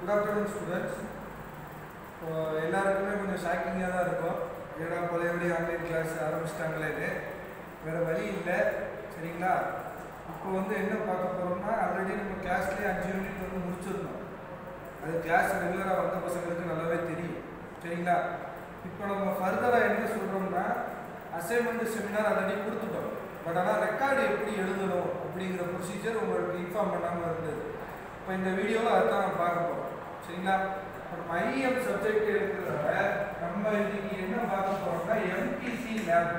good afternoon students எல்லாருக்குமே கொஞ்சம் ஷாக்கிங்காக தான் இருக்கும் ஏடா பழையபடி ஆன்லைன் கிளாஸ் ஆரம்பிச்சிட்டாங்களேன்னு வேறு வழி இல்லை சரிங்களா இப்போ வந்து என்ன பார்க்க போகிறோம்னா ஆல்ரெடி நம்ம கிளாஸ்லேயே அஞ்சு யூனிட் வந்து முடிச்சிருந்தோம் அது கிளாஸ் ரெகுலராக வந்த பசங்களுக்கு நல்லாவே தெரியும் சரிங்களா இப்போ நம்ம ஃபர்தராக என்ன சொல்கிறோம்னா அசைன்மெண்ட் செமினார் ஆல்ரெடி கொடுத்துட்டோம் பட் ஆனால் ரெக்கார்டு எப்படி எழுதணும் அப்படிங்கிற ப்ரொசீஜர் உங்களுக்கு இன்ஃபார்ம் பண்ணாமல் இருந்தது இப்போ இந்த வீடியோவில் அதுதான் நம்ம பார்க்க போகிறோம் சரிங்களா இப்போ நம்ம ஐஎம் சப்ஜெக்ட் இருக்கிறதால நம்ம இன்னைக்கு என்ன பார்க்க போகிறோம்னா எம்பிசி லேப்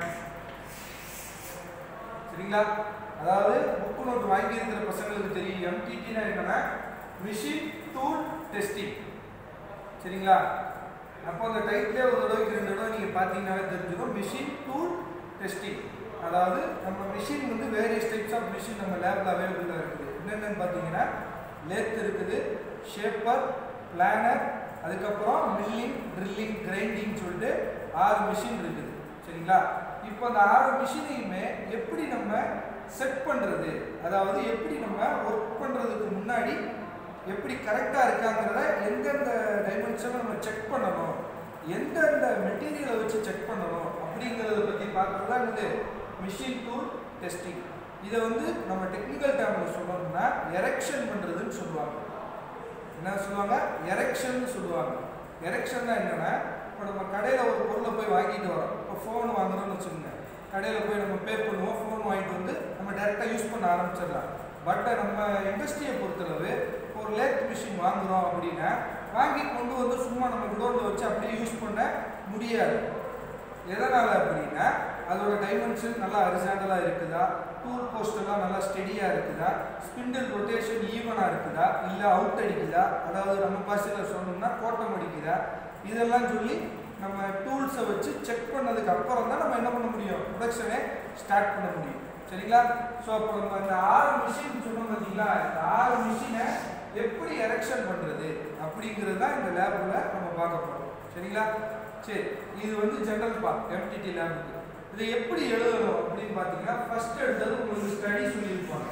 சரிங்களா அதாவது புக் நோட் வாங்கி இருக்கிற பசங்களுக்கு தெரியும் எம்டிடினா என்னன்னா மிஷின் டூல் டெஸ்டிங் சரிங்களா அப்போ அந்த டைட்டிலே ஒரு தடவைக்கு ரெண்டு தடவை நீங்கள் பார்த்தீங்கன்னாலே தெரிஞ்சிடும் மிஷின் டூல் டெஸ்டிங் அதாவது நம்ம மிஷின் வந்து வேரியஸ் டைப்ஸ் ஆஃப் மிஷின் நம்ம லேபில் அவைலபிளாக இருக்குது என்னென்னு பார்த்தீங்கன்னா லேத் இருக்குது ஷேப்பர் பிளானர் அதுக்கப்புறம் மில்லிங் ட்ரில்லிங் கிரைண்டிங் சொல்லிட்டு ஆறு மிஷின் இருக்குது சரிங்களா இப்போ அந்த ஆறு மிஷினையுமே எப்படி நம்ம செட் பண்ணுறது அதாவது எப்படி நம்ம ஒர்க் பண்ணுறதுக்கு முன்னாடி எப்படி கரெக்டாக இருக்காங்கிறத எந்தெந்த டைமென்ஷனை நம்ம செக் பண்ணணும் எந்தெந்த மெட்டீரியலை வச்சு செக் பண்ணணும் அப்படிங்கிறத பற்றி பார்க்குறது தான் இது மிஷின் டூல் டெஸ்டிங் இதை வந்து நம்ம டெக்னிக்கல் டேர்மில் சொல்லணும்னா எரெக்ஷன் பண்ணுறதுன்னு சொல்லுவாங்க என்ன சொல்லுவாங்க எரெக்ஷன் சொல்லுவாங்க எரெக்ஷன்னா என்னென்னா இப்போ நம்ம கடையில் ஒரு பொருளை போய் வாங்கிட்டு வரோம் இப்போ ஃபோன் வாங்குறோம்னு வச்சுக்கோங்க கடையில் போய் நம்ம பே பண்ணுவோம் ஃபோன் வாங்கிட்டு வந்து நம்ம டேரெக்டாக யூஸ் பண்ண ஆரம்பிச்சிடலாம் பட் நம்ம இண்டஸ்ட்ரியை பொறுத்தளவு ஒரு லேத் மிஷின் வாங்குகிறோம் அப்படின்னா வாங்கி கொண்டு வந்து சும்மா நம்ம குடோனில் வச்சு அப்படியே யூஸ் பண்ண முடியாது எதனால் அப்படின்னா அதோட டைமென்ஷன் நல்லா அரிசாண்டலாக இருக்குதா டூல் போஸ்ட் எல்லாம் நல்லா ஸ்டெடியாக இருக்குதா ஸ்பிண்டில் ரொட்டேஷன் ஈவனாக இருக்குதா இல்லை அவுட் அடிக்குதா அதாவது நம்ம பாஷையில் சொல்லணும்னா கோட்டம் அடிக்குதா இதெல்லாம் சொல்லி நம்ம டூல்ஸை வச்சு செக் பண்ணதுக்கு அப்புறம் தான் நம்ம என்ன பண்ண முடியும் ப்ரொடக்ஷனை ஸ்டார்ட் பண்ண முடியும் சரிங்களா ஸோ அப்போ நம்ம இந்த ஆறு மிஷின் சொன்னோம் பார்த்தீங்களா இந்த ஆறு மிஷினை எப்படி எரெக்ஷன் பண்ணுறது அப்படிங்கிறது தான் இந்த லேபில் நம்ம பார்க்க போகிறோம் சரிங்களா சரி இது வந்து ஜென்ரல் பார்ட் எம்டிடி லேபுக்கு இதை எப்படி எழுதணும் அப்படின்னு பார்த்தீங்கன்னா ஃபர்ஸ்ட் எடுத்தது உங்களுக்கு ஸ்டடி சொல்லியிருப்பாங்க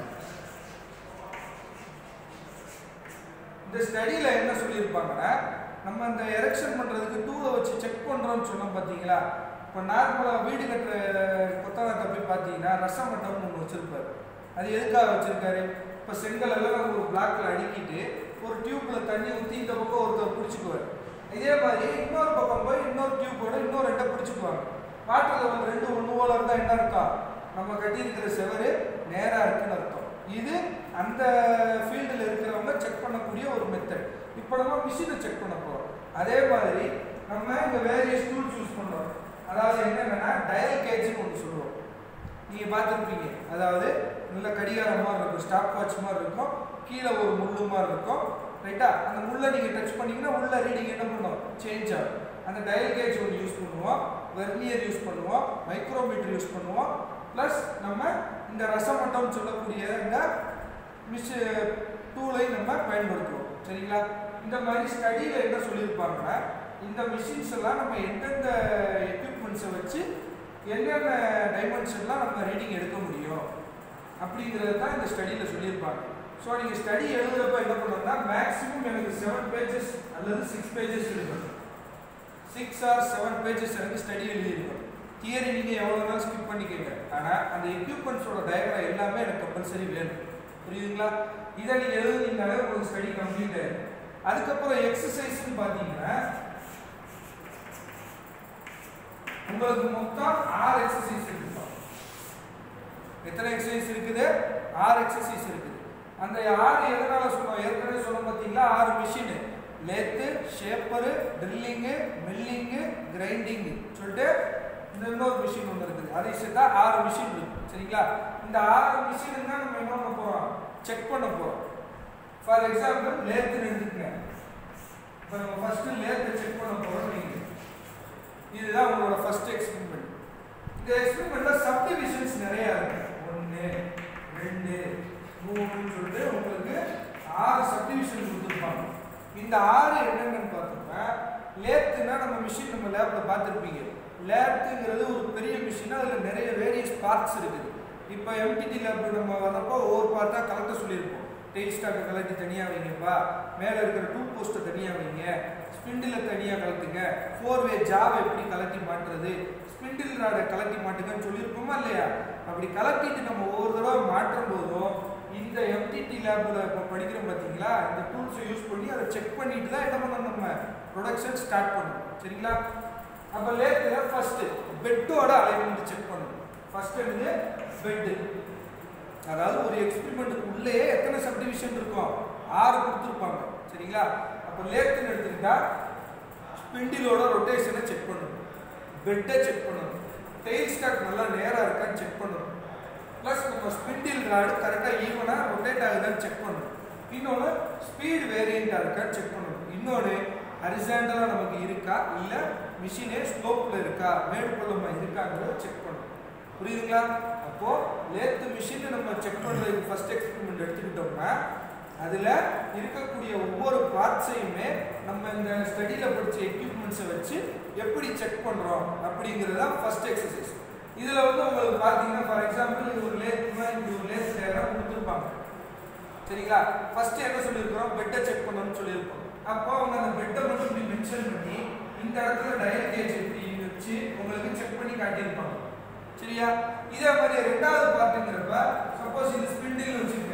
இந்த ஸ்டடியில் என்ன சொல்லியிருப்பாங்கன்னா நம்ம இந்த எரெக்ஷன் பண்ணுறதுக்கு டூலை வச்சு செக் பண்ணுறோம்னு சொன்னோம் பார்த்தீங்களா இப்போ நார்மலாக வீடு கட்டுற கொத்தனார்ட்ட போய் பார்த்தீங்கன்னா ரசமட்டம்னு ஒன்று வச்சுருப்பாரு அது எதுக்காக வச்சுருக்காரு இப்போ செங்கல் எல்லாம் நம்ம ஒரு பிளாக்ல அடுக்கிட்டு ஒரு டியூப்பில் தண்ணி ஊற்றி இந்த பக்கம் ஒருத்தர் பிடிச்சிக்குவார் இதே மாதிரி இன்னொரு பக்கம் போய் இன்னொரு டியூப்போட இன்னொரு ரெண்டை பிடிச்சிக்குவாங்க வாட்டர் லெவல் ரெண்டு ஒன்று போல இருந்தால் என்ன அர்த்தம் நம்ம கட்டியிருக்கிற செவரு நேராக இருக்குன்னு அர்த்தம் இது அந்த ஃபீல்டில் இருக்கிறவங்க செக் பண்ணக்கூடிய ஒரு மெத்தட் இப்போ நம்ம மிஷினை செக் பண்ண போகிறோம் அதே மாதிரி நம்ம இந்த வேரியஸ் டூல்ஸ் யூஸ் பண்ணுறோம் அதாவது என்னென்னா டயல் கேஜ்னு ஒன்று சொல்லுவோம் நீங்கள் பார்த்துருப்பீங்க அதாவது நல்ல கடிகாரம் மாதிரி இருக்கும் ஸ்டாப் வாட்ச் மாதிரி இருக்கும் கீழே ஒரு முள்ளு மாதிரி இருக்கும் ரைட்டா அந்த முள்ளை நீங்கள் டச் பண்ணீங்கன்னா உள்ள ரீடிங் என்ன பண்ணும் சேஞ்ச் ஆகும் அந்த டயல் கேஜ் ஒன்று யூஸ் பண்ணுவோம் வெர்னியர் யூஸ் பண்ணுவோம் மைக்ரோமீட்டர் யூஸ் பண்ணுவோம் ப்ளஸ் நம்ம இந்த ரசமட்டம் சொல்லக்கூடிய இந்த மிஷ் டூலை நம்ம பயன்படுத்துவோம் சரிங்களா இந்த மாதிரி ஸ்டடியில் என்ன சொல்லியிருப்பாங்கன்னா இந்த மிஷின்ஸ் எல்லாம் நம்ம எந்தெந்த எக்யூப்மெண்ட்ஸை வச்சு என்னென்ன டைமென்ஷன்லாம் நம்ம ரீடிங் எடுக்க முடியும் அப்படிங்கிறது தான் இந்த ஸ்டடியில் சொல்லியிருப்பாங்க ஸோ நீங்கள் ஸ்டடி எழுதுறப்ப என்ன பண்ணணும்னா மேக்ஸிமம் எனக்கு செவன் பேஜஸ் அல்லது சிக்ஸ் பேஜஸ் இருக்கணும் சிக்ஸ் ஆர் செவன் பேஜஸ் எனக்கு ஸ்டடி எழுதியிருக்கணும் தியரி நீங்கள் எவ்வளோ நாள் ஸ்கிப் பண்ணிக்கங்க ஆனால் அந்த எக்யூப்மெண்ட்ஸோட டயக்ராம் எல்லாமே எனக்கு கம்பல்சரி வேணும் புரியுதுங்களா இதை நீங்கள் எழுதுனீங்கனாலே உங்களுக்கு ஸ்டடி கம்ப்ளீட் ஆயிடும் அதுக்கப்புறம் எக்ஸசைஸ்னு பார்த்தீங்கன்னா உங்களுக்கு மொத்தம் ஆறு எக்ஸசைஸ் இருக்குது எத்தனை எக்ஸசைஸ் இருக்குது ஆறு எக்ஸசைஸ் இருக்குது அந்த ஆறு எதனால சொன்னோம் ஏற்கனவே சொன்னோம் பார்த்தீங்களா ஆறு machine lathe shaper drilling milling grinding சொல்லிட்டு இந்த இன்னொரு மிஷின் ஒன்று இருக்குது அதை சேர்த்தா ஆறு மிஷின் இருக்கு சரிங்களா இந்த ஆறு மிஷின் தான் நம்ம என்ன பண்ண போகிறோம் செக் பண்ண போகிறோம் ஃபார் எக்ஸாம்பிள் லேத்துன்னு எடுத்துக்கங்க இப்போ நம்ம ஃபஸ்ட்டு லேத்தை செக் பண்ண போகிறோம் நீங்கள் இதுதான் உங்களோட ஃபர்ஸ்ட் எக்ஸ்பெரிமெண்ட் இந்த எக்ஸ்பெரிமெண்ட்டில் சப்டிவிஷன்ஸ் நிறையா இருக்கு ஒன்று ரெண்டு மூணுன்னு சொல்லிட்டு உங்களுக்கு ஆறு சப்டிவிஷன் கொடுத்துருப்பாங்க இந்த ஆறு என்னென்னு பார்த்தோம்னா லேத்துனா நம்ம மிஷின் நம்ம லேபில் பார்த்துருப்பீங்க லேத்துங்கிறது ஒரு பெரிய மிஷின் அதில் நிறைய வேரியஸ் பார்ட்ஸ் இருக்குது இப்போ எம்டிடி லேப் நம்ம வரப்போ ஒவ்வொரு பார்ட்டாக கலெக்ட சொல்லியிருப்போம் டெயில் ஸ்டாக்கை கலட்டி தனியாக வைங்கப்பா மேலே இருக்கிற டூ போஸ்ட்டை தனியாக வைங்க ஸ்பிண்டில் தனியாக கலட்டுங்க ஃபோர் வே ஜாவை எப்படி கலட்டி மாட்டுறது ஸ்பிண்டில் ராடை கலட்டி மாட்டுங்கன்னு சொல்லியிருப்போமா இல்லையா அப்படி கலட்டிட்டு நம்ம ஒவ்வொரு தடவை மாற்றும் போதும் இந்த எம்டிடி லேபில் இப்போ படிக்கிறோம் பார்த்தீங்களா இந்த டூல்ஸை யூஸ் பண்ணி அதை செக் பண்ணிட்டு தான் என்ன பண்ணணும் நம்ம ப்ரொடக்ஷன் ஸ்டார்ட் பண்ணணும் சரிங்களா அப்போ லேத்தில் ஃபஸ்ட்டு பெட்டோட அலைன்மெண்ட் செக் பண்ணணும் ஃபர்ஸ்ட் என்னது பெட்டு அதாவது ஒரு எக்ஸ்பெரிமெண்ட்டுக்கு உள்ளேயே எத்தனை சப்டிவிஷன் இருக்கும் ஆறு கொடுத்துருப்பாங்க சரிங்களா அப்போ லேத்துன்னு எடுத்துக்கிட்டா ஸ்பிண்டிலோட ரொட்டேஷனை செக் பண்ணணும் பெட்டை செக் பண்ணணும் டெயில் ஸ்டாக் நல்லா நேராக இருக்கான்னு செக் பண்ணணும் ப்ளஸ் நம்ம ஸ்பிண்டில் ராடு கரெக்டாக ஈவனாக ரொட்டேட் ஆகுதான்னு செக் பண்ணணும் இன்னொன்று ஸ்பீடு வேரியண்ட்டாக இருக்கான்னு செக் பண்ணணும் இன்னொன்று ஹரிசாண்டலாக நமக்கு இருக்கா இல்லை மிஷினே ஸ்லோப்பில் இருக்கா மேடு பள்ளமாக இருக்காங்கிறத செக் பண்ணணும் புரியுதுங்களா அப்போ லேத்து மிஷின் நம்ம செக் பண்ணுறதுக்கு ஃபர்ஸ்ட் எக்ஸ்பெரிமெண்ட் எடுத்துக்கிட்டோம்னா அதில் இருக்கக்கூடிய ஒவ்வொரு பார்ட்ஸையுமே நம்ம இந்த ஸ்டடியில் படித்த எக்யூப்மெண்ட்ஸை வச்சு எப்படி செக் பண்ணுறோம் அப்படிங்கிறது தான் ஃபர்ஸ்ட் எக்ஸசைஸ் இதில் வந்து உங்களுக்கு பார்த்தீங்கன்னா ஃபார் எக்ஸாம்பிள் இது ஒரு லேத் இப்படி ஒரு லேத் டயக்ராம் கொடுத்துருப்பாங்க சரிங்களா ஃபர்ஸ்ட் என்ன சொல்லியிருக்கிறோம் பெட்டை செக் பண்ணணும்னு சொல்லியிருப்போம் அப்போ அவங்க அந்த பெட்டை மட்டும் இப்படி மென்ஷன் பண்ணி இந்த இடத்துல டயல் கேஜ் இப்படி வச்சு உங்களுக்கு செக் பண்ணி காட்டியிருப்பாங்க சரியா இதே மாதிரி ரெண்டாவது பார்ட்டுங்கிறப்ப சப்போஸ் இது ஸ்பிண்டில் வச்சுருக்க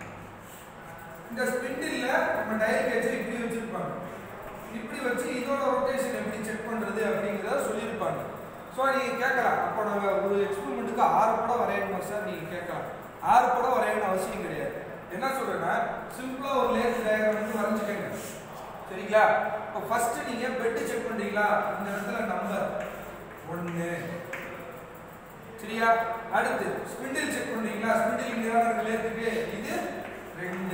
இந்த ஸ்பிண்டில்ல நம்ம டயல் கேஜை இப்படி வச்சிருப்பாங்க இப்படி வச்சு இதோட ரொட்டேஷன் எப்படி செக் பண்றது அப்படிங்கிறத சொல்லியிருப்பாங்க ஸோ நீங்க கேட்கலாம் அப்போ நாங்கள் ஒரு எக்ஸ்பெரிமெண்ட்டுக்கு ஆறு படம் வரையணுமா சார் நீங்க கேட்கலாம் ஆறு படம் வரையணும் அவசியம் கிடையாது என்ன சொல்றேன்னா சிம்பிளா ஒரு லேஸ் டயக்ராம் வந்து வரைஞ்சுக்கங்க சரிங்களா இப்போ ஃபர்ஸ்ட் நீங்க பெட் செக் பண்றீங்களா இந்த இடத்துல நம்பர் ஒன்று சரியா அடுத்து ஸ்பிண்டில் செக் பண்றீங்களா ஸ்பிண்டில் இங்க தான் இருக்கு லேத்துக்கு இது ரெண்டு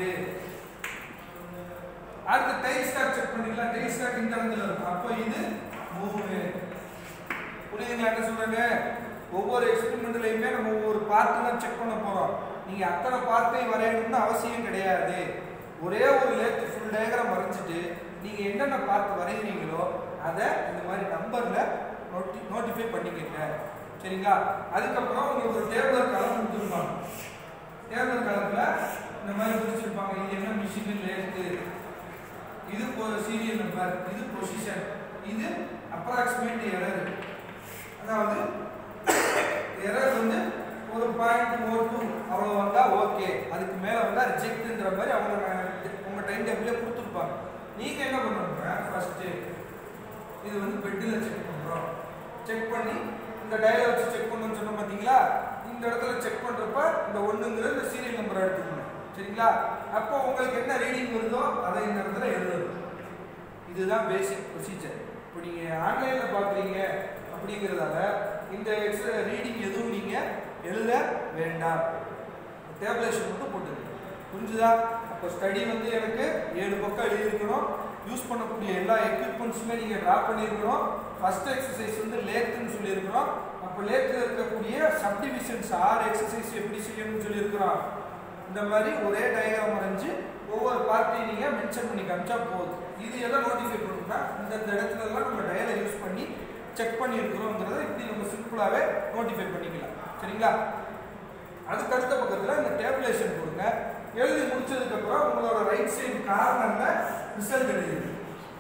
அடுத்து டைல் ஸ்டாக் செக் பண்றீங்களா டைல் ஸ்டாக் இந்த இடத்துல இருக்கும் அப்போ இது மூணு புரியுதுங்களா என்ன சொல்றாங்க ஒவ்வொரு எக்ஸ்பெரிமெண்ட்லயுமே நம்ம ஒவ்வொரு பார்ட்டு தான் செக் பண்ண போறோம் நீங்க அத்தனை பார்ட்டையும் வரையணும்னு அவசியம் கிடையாது ஒரே ஒரு லேத்து ஃபுல் டயக்ராம் வரைஞ்சிட்டு நீங்க என்னென்ன பார்ட் வரைகிறீங்களோ அதை இந்த மாதிரி நம்பர்ல நோட்டி நோட்டிஃபை பண்ணிக்கங்க சரிங்களா அதுக்கப்புறம் உங்களுக்கு ஒரு டேபிள் கலம் கொடுத்துருப்பாங்க டேபிள் கலத்துல இந்த மாதிரி பிரிச்சிருப்பாங்க இது என்ன மிஷின் லேத்து இது சீரியல் நம்பர் இது பொசிஷன் இது அப்ராக்சிமேட் எரர் அதாவது எரர் வந்து ஒரு பாயிண்ட் ஓ டூ அவ்வளோ வந்தால் ஓகே அதுக்கு மேலே வந்தால் ரிஜெக்ட்ன்ற மாதிரி அவங்க உங்கள் டைம் டேபிளே கொடுத்துருப்பாங்க நீங்கள் என்ன பண்ணுறோங்க ஃபஸ்ட்டு இது வந்து பெட்டில் செக் பண்ணுறோம் செக் பண்ணி இந்த டயலை வச்சு செக் பண்ணணும்னு சொன்னோம் பார்த்தீங்களா இந்த இடத்துல செக் பண்ணுறப்ப இந்த ஒன்றுங்கிற இந்த சீரியல் நம்பரை எடுத்துக்கணும் சரிங்களா அப்போ உங்களுக்கு என்ன ரீடிங் வருதோ அதை இந்த இடத்துல எழுதணும் இதுதான் பேசிக் ப்ரொசீஜர் இப்போ நீங்கள் ஆன்லைனில் பார்க்குறீங்க அப்படிங்கிறதால இந்த எக்ஸ்ட்ரா ரீடிங் எதுவும் நீங்கள் எழுத வேண்டாம் டேப்லேஷன் மட்டும் போட்டுருங்க புரிஞ்சுதா அப்போ ஸ்டடி வந்து எனக்கு ஏழு பக்கம் எழுதியிருக்கணும் யூஸ் பண்ணக்கூடிய எல்லா எக்யூப்மெண்ட்ஸுமே நீங்கள் ட்ரா பண்ணியிருக்கணும் ஃபர்ஸ்ட் எக்ஸசைஸ் வந்து லேத்துன்னு சொல்லியிருக்கிறோம் அப்போ லேத்தில் இருக்கக்கூடிய சப்டிவிஷன்ஸ் ஆறு எக்ஸசைஸ் எப்படி செய்யணும்னு சொல்லியிருக்கிறோம் இந்த மாதிரி ஒரே டயக்ராம் வரைஞ்சு ஒவ்வொரு பார்ட்டியும் நீங்கள் மென்ஷன் பண்ணி காமிச்சா போதும் இது எல்லாம் நோட்டிஃபை பண்ணணும்னா இந்த இந்த இடத்துலலாம் நம்ம டயலை யூஸ் பண்ணி செக் பண்ணியிருக்கிறோங்கிறத இப்படி நம்ம சிம்பிளாகவே நோட்டிஃபை பண்ணிக்கலாம் சரிங்களா அதுக்கு அடுத்த பக்கத்தில் இந்த டேபிளேஷன் கொடுங்க எழுதி முடிச்சதுக்கப்புறம் உங்களோட ரைட் சைடு கார்னரில் ரிசல்ட் எழுதிடுங்க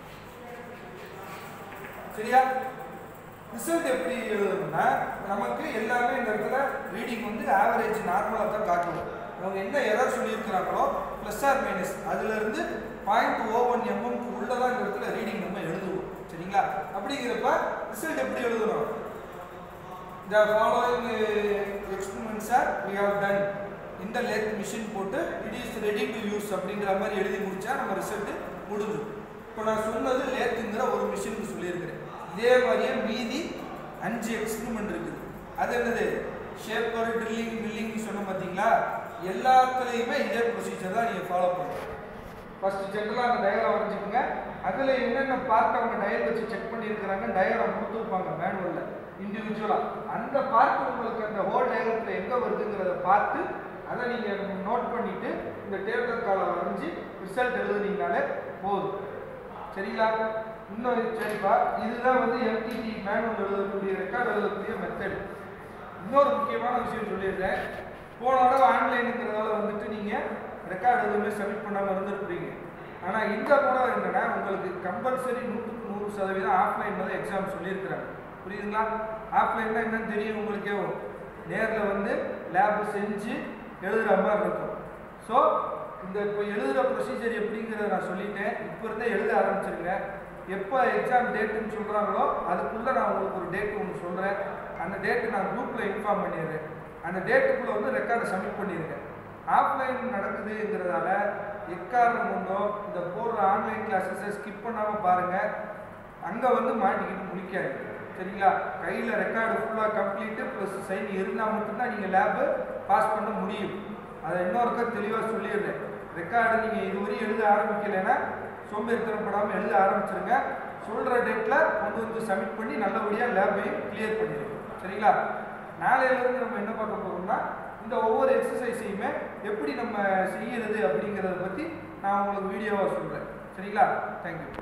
சரியா ரிசல்ட் எப்படி எழுதணும்னா நமக்கு எல்லாமே இந்த இடத்துல ரீடிங் வந்து ஆவரேஜ் நார்மலாக தான் காட்டுவோம் அவங்க என்ன எரர் சொல்லியிருக்கிறாங்களோ ப்ளஸ் ஆர் மைனஸ் அதுலேருந்து பாயிண்ட் ஓ ஒன் எம்எம்க்கு உள்ளதான் இந்த இடத்துல ரீடிங் நம்ம எழுதுவோம் சரிங்களா அப்படிங்கிறப்ப ரிசல்ட் எப்படி எழுதணும் the following uh, experiments are we have done இந்த லேத் மிஷின் போட்டு it is ready to use அப்படிங்கிற மாதிரி எழுதி முடிச்சா நம்ம ரிசல்ட் முடிஞ்சிடும் இப்போ நான் சொன்னது லேத்துங்கிற ஒரு மிஷினுக்கு சொல்லியிருக்கிறேன் இதே மாதிரியே மீதி அஞ்சு எக்ஸ்பெரிமெண்ட் இருக்குது அது என்னது ஷேப்பர் ட்ரில்லிங் மில்லிங் சொன்ன பார்த்தீங்களா எல்லாத்துலேயுமே இதே ப்ரொசீஜர் தான் நீங்கள் ஃபாலோ பண்ணணும் ஃபர்ஸ்ட் ஜென்ரலாக அந்த டயக்ராம் வரைஞ்சிக்கோங்க அதில் என்னென்ன பார்ட் அவங்க டயல் வச்சு செக் பண்ணியிருக்கிறாங்க டயக்ராம் கொடுத்துருப்பாங்க மேனுவலில் இண்டிவிஜுவலாக அந்த பார்ட் உங்களுக்கு அந்த ஹோல் டயக்ராத்தில் எங்கே வருதுங்கிறத பார்த்து அதை நீங்கள் நோட் பண்ணிவிட்டு இந்த டேபிள் காலை வரைஞ்சி ரிசல்ட் எழுதுனீங்கனாலே போதும் சரிங்களா இன்னும் சரிப்பா இதுதான் வந்து எம்டிடி மேனுவல் எழுதக்கூடிய ரெக்கார்ட் எழுதக்கூடிய மெத்தட் இன்னொரு முக்கியமான விஷயம் சொல்லியிருக்கேன் போன தடவை ஆன்லைனுங்கிறதால வந்துட்டு நீங்கள் ரெக்கார்டு எதுவுமே சப்மிட் பண்ணாமல் இருந்திருப்பீங்க ஆனால் இந்த முறை என்னன்னா உங்களுக்கு கம்பல்சரி நூற்றுக்கு நூறு சதவீதம் ஆஃப்லைன் வந்து எக்ஸாம் சொல்லியிருக்கிறாங்க புரியுதுங்களா ஆஃப்லைன்னா என்னன்னு தெரியும் உங்களுக்கே நேரில் வந்து லேப் செஞ்சு எழுதுகிற மாதிரி இருக்கும் ஸோ இந்த இப்போ எழுதுகிற ப்ரொசீஜர் எப்படிங்கிறத நான் சொல்லிட்டேன் இப்போ இருந்தே எழுத ஆரம்பிச்சிருங்க எப்போ எக்ஸாம் டேட்டுன்னு சொல்கிறாங்களோ அதுக்குள்ளே நான் உங்களுக்கு ஒரு டேட் ஒன்று சொல்கிறேன் அந்த டேட்டு நான் குரூப்பில் இன்ஃபார்ம் பண்ணிடுறேன் அந்த டேட்டுக்குள்ளே வந்து ரெக்கார்டை சப்மிட் பண்ணிடுங்க ஆஃப்லைன் நடக்குதுங்கிறதால எக்காரணம் கொண்டோ இந்த போடுற ஆன்லைன் கிளாஸஸை ஸ்கிப் பண்ணாமல் பாருங்கள் அங்கே வந்து மாட்டிக்கிட்டு முடிக்காது சரிங்களா கையில் ரெக்கார்டு ஃபுல்லாக கம்ப்ளீட்டு ப்ளஸ் சைன் இருந்தால் மட்டும்தான் நீங்கள் லேபு பாஸ் பண்ண முடியும் அதை இன்னொருக்க தெளிவாக சொல்லிடுறேன் ரெக்கார்டு நீங்கள் இதுவரையும் எழுத ஆரம்பிக்கலைன்னா சோம்பேறித்தனப்படாமல் எழுத ஆரம்பிச்சிருங்க சொல்கிற டேட்டில் கொண்டு வந்து சப்மிட் பண்ணி நல்லபடியாக லேபையும் கிளியர் பண்ணிடுங்க சரிங்களா நாளையிலேருந்து நம்ம என்ன பார்க்க போகிறோம்னா இந்த ஒவ்வொரு எக்ஸசைஸையுமே எப்படி நம்ம செய்யறது அப்படிங்கிறத பற்றி நான் உங்களுக்கு வீடியோவாக சொல்கிறேன் சரிங்களா தேங்க்யூ